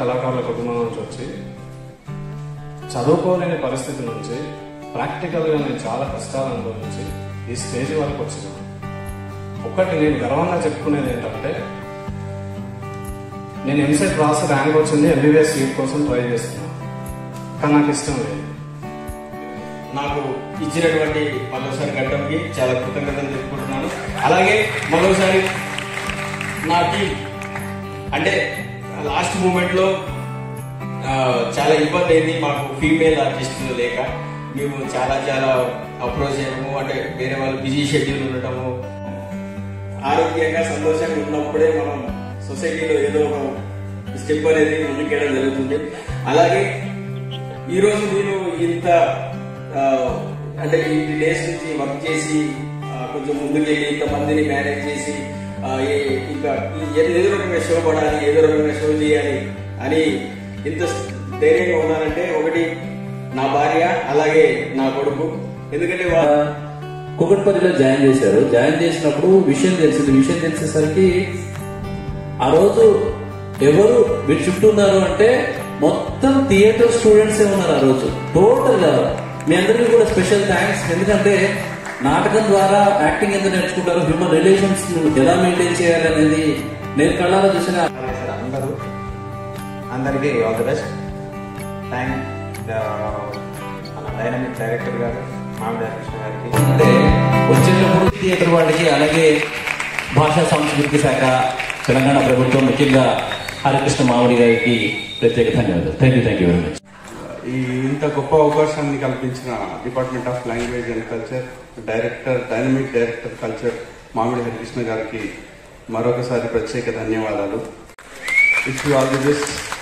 కళాకారుల కుటుంబం నుంచి వచ్చి చదువుకోలేని పరిస్థితి నుంచి ప్రాక్టికల్గా నేను చాలా కష్టాలు అనుభవించి ఈ స్టేజ్ వరకు వచ్చిన ఒక్కటి నేను గర్వంగా చెప్పుకునేది ఏంటంటే నేను ఎంసెట్ రాసి ర్యాంక్ వచ్చింది ఎంబీబీఎస్ సీట్ కోసం ట్రై చేస్తున్నా కానీ నాకు ఇష్టం లేదు నాకు ఇచ్చినటువంటి మరోసారి గడ్డంకి చాలా కృతజ్ఞతలు తెలుపుకుంటున్నాను అలాగే మరోసారి నా టీం అంటే లాస్ట్ మూమెంట్ లో ఆ, చాలా ఇబ్బంది అయింది మాకు ఫీమేల్ ఆర్టిస్టులు లేక మేము చాలా చాలా అప్రోచ్ చేయడము అంటే వేరే వాళ్ళు బిజీ షెడ్యూల్ ఉండటము ఆరోగ్యంగా సంతోషంగా ఉన్నప్పుడే మనం సొసైటీలో ఏదో ఒక స్టెప్ అనేది ముందుకెళ్ళడం జరుగుతుంది అలాగే ఈ రోజు నేను ఇంత ఆ, అంటే ఈ డేస్ నుంచి వర్క్ చేసి ఆ, కొంచెం ముందుకెళ్ళి ఇంతమందిని మేనేజ్ చేసి ఆ, ఏ- ఇంకా ఈ ఏదో ఏదో రకంగా షో పడాలి ఏదో రకంగా షో చేయాలి అని ఇంత ధైర్యంగా ఉన్నానంటే ఒకటి నా భార్య అలాగే నా కొడుకు ఎందుకంటే వా- కుకట్పల్లిలో జాయిన్ చేశారు జాయిన్ చేసినప్పుడు విషయం తెలిసింది విషయం తెలిసేసరికి ఆ రోజు ఎవరు మీరు చుట్టూ ఉన్నారు అంటే మొత్తం థియేటర్ స్టూడెంట్స్ ఉన్నారు ఆ రోజు టోటల్ గా మీ అందరికీ కూడా స్పెషల్ థ్యాంక్స్ ఎందుకంటే నాటకం ద్వారా యాక్టింగ్ ఎంత నేర్చుకుంటారు హ్యూమన్ రిలేషన్స్ ఎలా మెయింటైన్ చేయాలి అనేది నేను కళ్ళారా చూసిన సార్ అందరూ అందరికీ ఆల్ ది బెస్ట్ థ్యాంక్ మన డైనమిక్ డైరెక్టర్ గారు మామిడి కృష్ణ గారికి అంటే వచ్చేటప్పుడు థియేటర్ వాళ్ళకి అలాగే భాషా సాంస్కృతిక శాఖ తెలంగాణ ప్రభుత్వం ముఖ్యంగా హరికృష్ణ మామిడి గారికి ప్రత్యేక ధన్యవాదాలు thank you thank you very much ఈ ఇంత గొప్ప అవకాశాన్ని కల్పించిన department of language and culture director dynamic director culture Mamidi Harikrishna గారికి మరొకసారి ప్రత్యేక ధన్యవాదాలు if you all the best